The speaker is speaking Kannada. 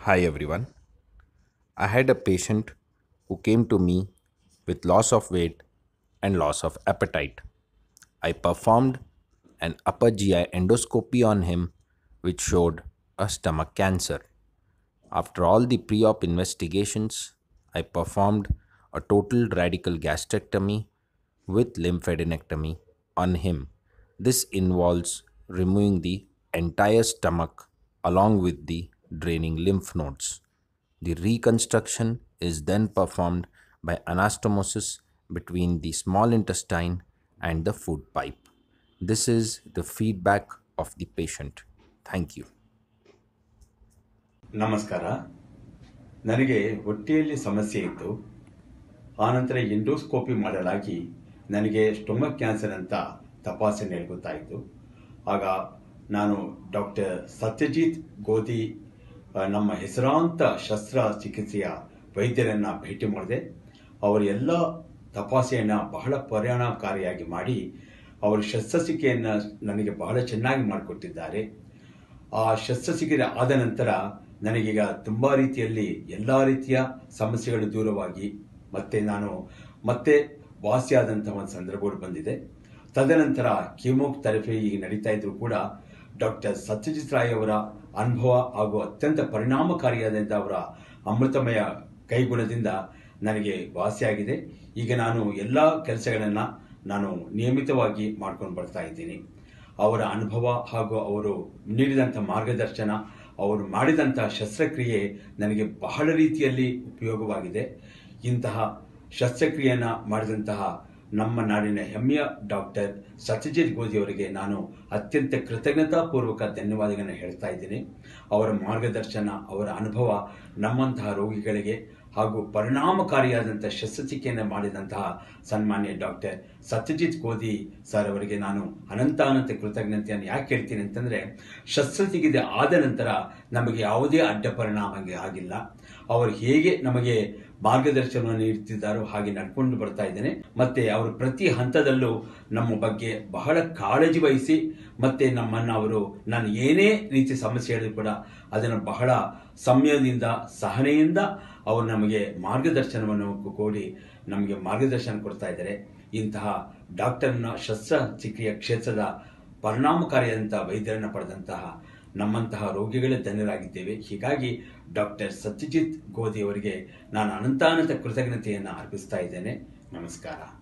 Hi everyone. I had a patient who came to me with loss of weight and loss of appetite. I performed an upper GI endoscopy on him, which showed a stomach cancer. After all the pre op investigations, I performed a total radical gastrectomy with lymphadenectomy on him. This involves removing the entire stomach along with the draining lymph nodes. The reconstruction is then performed by anastomosis between the small intestine and the food pipe. This is the feedback of the patient. Thank you. ನಮಸ್ಕಾರ ನನಗೆ ಹೊಟ್ಟೆಯಲ್ಲಿ ಸಮಸ್ಯೆ ಇತ್ತು ಆನಂತರ ಎಂಡೋಸ್ಕೋಪಿ ಮಾಡಲಾಗಿ ನನಗೆ ಸ್ಟೊಮಕ್ ಕ್ಯಾನ್ಸರ್ ಅಂತ ತಪಾಸಣೆ ಗೊತ್ತಾಯಿತು ಆಗ ನಾನು ಡಾಕ್ಟರ್ ಸತ್ಯಜಿತ್ ಗೋಧಿ ಆ, ನಮ್ಮ ಹೆಸರಾಂತ ಶಸ್ತ್ರಚಿಕಿತ್ಸೆಯ ವೈದ್ಯರನ್ನ ಭೇಟಿ ಮಾಡಿದೆ ಅವರ ಎಲ್ಲ ತಪಾಸಣೆಯನ್ನು ಬಹಳ ಪರಿಣಾಮಕಾರಿಯಾಗಿ ಮಾಡಿ ಅವರ ಶಸ್ತ್ರಚಿಕಿತ್ಸೆಯನ್ನು ನನಗೆ ಬಹಳ ಚೆನ್ನಾಗಿ ಮಾಡಿಕೊಟ್ಟಿದ್ದಾರೆ ಆ ಶಸ್ತ್ರಚಿಕಿತ್ಸೆ ಆದ ನಂತರ ನನಗೀಗ ತುಂಬ ರೀತಿಯಲ್ಲಿ ಎಲ್ಲ ರೀತಿಯ ಸಮಸ್ಯೆಗಳು ದೂರವಾಗಿ ಮತ್ತೆ ನಾನು ಮತ್ತೆ ವಾಸಿಯಾದಂತಹ ಒಂದು ಸಂದರ್ಭಗಳು ಬಂದಿದೆ ತದನಂತರ ಕೀಮೋಥೆರಪಿ ಈಗ ನಡೀತಾ ಇದ್ರು ಕೂಡ ಡಾಕ್ಟರ್ ಸತ್ಯಜಿತ್ ರಾಯ್ ಅವರ ಅನುಭವ ಹಾಗೂ ಅತ್ಯಂತ ಪರಿಣಾಮಕಾರಿಯಾದಂಥ ಅವರ ಅಮೃತಮಯ ಕೈಗುಣದಿಂದ ನನಗೆ ವಾಸಿಯಾಗಿದೆ ಈಗ ನಾನು ಎಲ್ಲ ಕೆಲಸಗಳನ್ನು ನಾನು ನಿಯಮಿತವಾಗಿ ಮಾಡ್ಕೊಂಡು ಬರ್ತಾ ಇದ್ದೀನಿ ಅವರ ಅನುಭವ ಹಾಗೂ ಅವರು ನೀಡಿದಂಥ ಮಾರ್ಗದರ್ಶನ ಅವರು ಮಾಡಿದಂಥ ಶಸ್ತ್ರಕ್ರಿಯೆ ನನಗೆ ಬಹಳ ರೀತಿಯಲ್ಲಿ ಉಪಯೋಗವಾಗಿದೆ ಇಂತಹ ಶಸ್ತ್ರಕ್ರಿಯೆಯನ್ನು ಮಾಡಿದಂತಹ ನಮ್ಮ ನಾಡಿನ ಹೆಮ್ಮೆಯ ಡಾಕ್ಟರ್ ಸತ್ಯಜಿತ್ ಗೋಧಿ ಅವರಿಗೆ ನಾನು ಅತ್ಯಂತ ಕೃತಜ್ಞತಾಪೂರ್ವಕ ಧನ್ಯವಾದಗಳನ್ನು ಹೇಳ್ತಾ ಇದ್ದೀನಿ ಅವರ ಮಾರ್ಗದರ್ಶನ ಅವರ ಅನುಭವ ನಮ್ಮಂತಹ ರೋಗಿಗಳಿಗೆ ಹಾಗೂ ಪರಿಣಾಮಕಾರಿಯಾದಂಥ ಶಸ್ತ್ರಚಿಕಿತ್ಸೆಯನ್ನು ಮಾಡಿದಂತಹ ಸನ್ಮಾನ್ಯ ಡಾಕ್ಟರ್ ಸತ್ಯಜಿತ್ ಗೋಧಿ ಸರ್ ಅವರಿಗೆ ನಾನು ಅನಂತ ಅನಂತ ಕೃತಜ್ಞತೆಯನ್ನು ಯಾಕೆ ಹೇಳ್ತೀನಿ ಅಂತಂದ್ರೆ ಶಸ್ತ್ರಚಿಕಿತ್ಸೆ ಆದ ನಂತರ ನಮಗೆ ಯಾವುದೇ ಅಡ್ಡ ಪರಿಣಾಮ ಆಗಿಲ್ಲ ಅವರು ಹೇಗೆ ನಮಗೆ ಮಾರ್ಗದರ್ಶನವನ್ನು ನೀಡುತ್ತಿದ್ದಾರೋ ಹಾಗೆ ನಡ್ಕೊಂಡು ಬರ್ತಾ ಇದ್ದೇನೆ ಮತ್ತೆ ಅವರು ಪ್ರತಿ ಹಂತದಲ್ಲೂ ನಮ್ಮ ಬಗ್ಗೆ ಬಹಳ ಕಾಳಜಿ ವಹಿಸಿ ಮತ್ತೆ ನಮ್ಮನ್ನ ಅವರು ನಾನು ಏನೇ ರೀತಿ ಸಮಸ್ಯೆ ಹೇಳಿದ್ರು ಕೂಡ ಅದನ್ನು ಬಹಳ ಸಂಯಮದಿಂದ ಸಹನೆಯಿಂದ ಅವರು ನಮಗೆ ಮಾರ್ಗದರ್ಶನವನ್ನು ಕೊಡಿ ನಮಗೆ ಮಾರ್ಗದರ್ಶನ ಕೊಡ್ತಾ ಇದ್ದಾರೆ ಇಂತಹ ಡಾಕ್ಟರ್ನ ಶಸ್ತ್ರಚಿಕಿತ್ಸೆಯ ಕ್ಷೇತ್ರದ ಪರಿಣಾಮಕಾರಿಯಾದಂತಹ ವೈದ್ಯರನ್ನು ಪಡೆದಂತಹ ನಮ್ಮಂತಹ ರೋಗಿಗಳೇ ಧನ್ಯರಾಗಿದ್ದೇವೆ ಹೀಗಾಗಿ ಡಾಕ್ಟರ್ ಸತ್ಯಜಿತ್ ಗೋಧಿ ಅವರಿಗೆ ನಾನು ಅನಂತಾನಂತ ಕೃತಜ್ಞತೆಯನ್ನು ಅರ್ಪಿಸ್ತಾ ಇದ್ದೇನೆ ನಮಸ್ಕಾರ